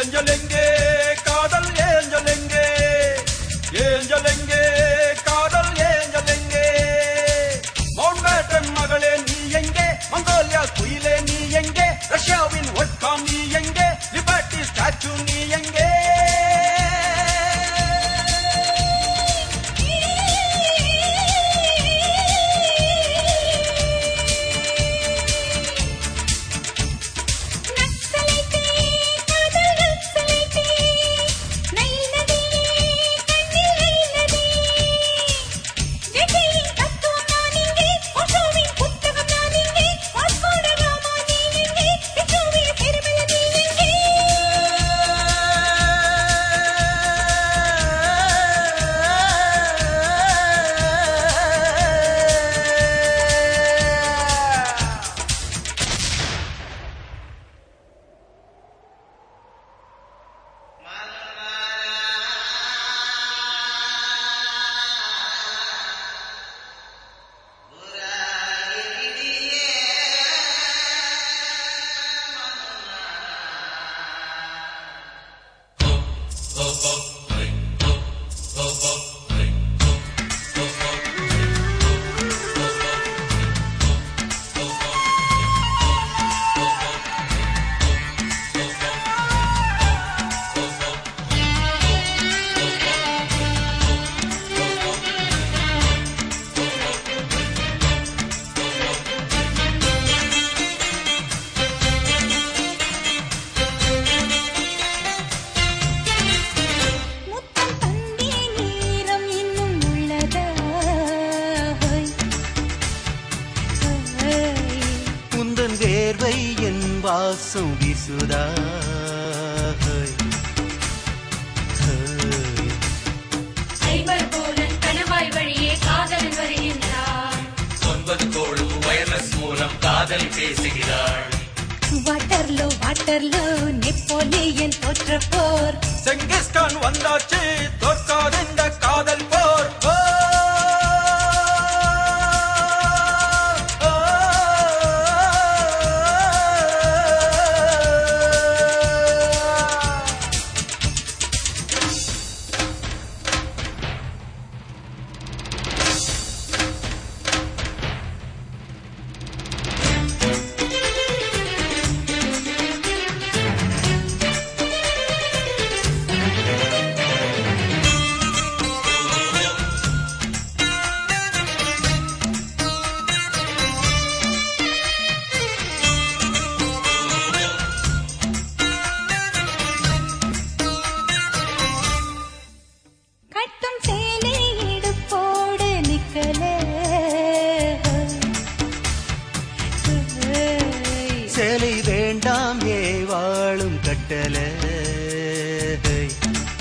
Angel எங்கே காதல் angel எங்கே ஏஞ்சல் எங்கே காதல் ஏஞ்சல் எங்கே மவுண்ட்பேட்டன் மகளே நீ எங்கே மங்கோலியா குயிலே நீ எங்கே ரஷ்யாவின் ஒட்கா நீ எங்கே லிபர்ட்டி ஸ்டாச்சு நீ எங்கே நக்சலைட்டே காதல் நக்சலைட்டே நைனதே கண்ணில் நைனதே ஜெஜையின் தத்துவம் நான் இங்கே ஓஷோவின் புத்தகம் நான் இங்கே வாஸ்கோட காமா நீ எங்கே விஷ்ணுவின் பெருமையை நீ எங்கே முத்தம் தந்தே நேரம் இன்னும் உள்ளதா ஹோய் ஹோய் உந்தன் வேர்வை என் வாசம் வீசுதா ஹோய். ஹோய். சைபர் போலன் கணவாய் வழியே காதலன் வருகின்றான் ஒன்பது கோளும் வயர்லெஸ் மூலம் காதல் பேசுகிறாள் வாட்டர்லோ வாட்டர்லோ நெப்போலியன் தோற்ற போர் செங்கிஸ்கான் வந்தாச்சு தோற்காத இந்த காதல் போர் ஓ, ஓ, ஓ. கட்டும் சேலை இடுப்போடு நிக்கல ஹோய். சேலை வேண்டாம் ஏ வாழும் கட்டல ஹோய்.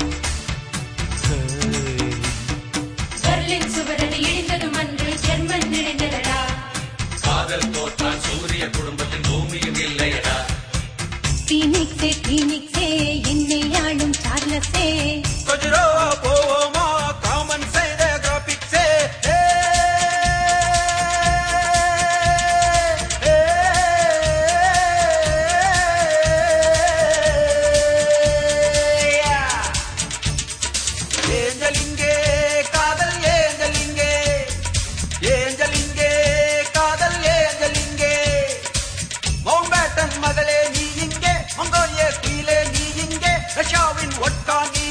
ஹோய். பெர்லின் சுவரது இடிந்ததும் அன்று ஜெர்மன் இணைந்ததடா காதல் தோற்றால் சூரிய குடும்பத்தில் பூமியும் இல்லையடா பீனிக்ஸே பீனிக்ஸே என்னை ஆளும் சார்லஸே கஜுராவா போவோமா காமன் செய்த கிராபிக்ஸே ஏ, ஏ, ஏ. ஏஞ்சல் இங்கே காதல் ஏஞ்சல் இங்கே ஏஞ்சல் இங்கே காதல் ஏஞ்சல் இங்கே மவுண்ட்பேட்டன் மகளே நீ இங்கே மங்கோலிய குயிலே நீ இங்கே ரஷ்யாவின் ஒட்கா நீ